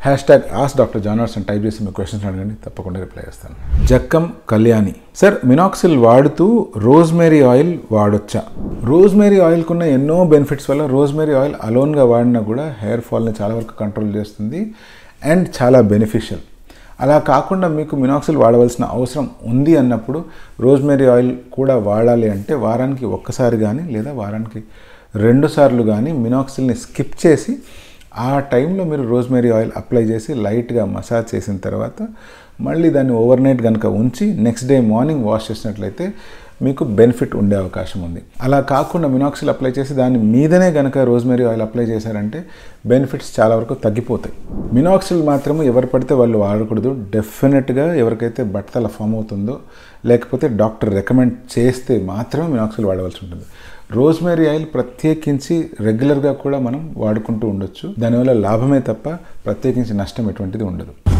hash hashtag ask doctor జానర్స్ అని type చేసి మీ క్వశ్చన్స్ అడగండి తప్పకుండా రిప్లై చేస్తాను జక్కం కళ్యాణి సార్ మినాక్సిల్ వాడుతూ రోజ్మేరీ ఆయిల్ వాడొచ్చా రోజ్మేరీ ఆయిల్కున్న ఎన్నో బెనిఫిట్స్ వల్ల రోజ్మేరీ ఆయిల్ అలోన్గా వాడినా కూడా హెయిర్ ఫాల్ని చాలా వరకు కంట్రోల్ చేస్తుంది అండ్ చాలా బెనిఫిషియల్ అలా కాకుండా మీకు మినాక్సిల్ వాడవలసిన అవసరం ఉంది అన్నప్పుడు రోజ్మేరీ ఆయిల్ కూడా వాడాలి అంటే వారానికి ఒక్కసారి కానీ లేదా వారానికి రెండు సార్లు కానీ మినాక్సిల్ని స్కిప్ చేసి ఆ టైంలో మీరు రోజ్మేరీ ఆయిల్ అప్లై చేసి లైట్గా మసాజ్ చేసిన తర్వాత మళ్ళీ దాన్ని ఓవర్ నైట్ కనుక ఉంచి నెక్స్ట్ డే మార్నింగ్ వాష్ చేసినట్లయితే మీకు బెనిఫిట్ ఉండే అవకాశం ఉంది అలా కాకుండా మినాక్సిల్ అప్లై చేసి దాని మీదనే కనుక రోజ్మేరీ ఆయిల్ అప్లై చేశారంటే బెనిఫిట్స్ చాలా వరకు తగ్గిపోతాయి మినాక్సిల్ మాత్రం ఎవరు పడితే వాళ్ళు వాడకూడదు డెఫినెట్గా ఎవరికైతే బట్టల ఫామ్ అవుతుందో లేకపోతే డాక్టర్ రికమెండ్ చేస్తే మాత్రమే మినాక్సిల్ వాడవలసి ఉంటుంది రోజ్మేరీ ఆయిల్ ప్రత్యేకించి రెగ్యులర్గా కూడా మనం వాడుకుంటూ ఉండొచ్చు దానివల్ల లాభమే తప్ప ప్రత్యేకించి నష్టం ఎటువంటిది ఉండదు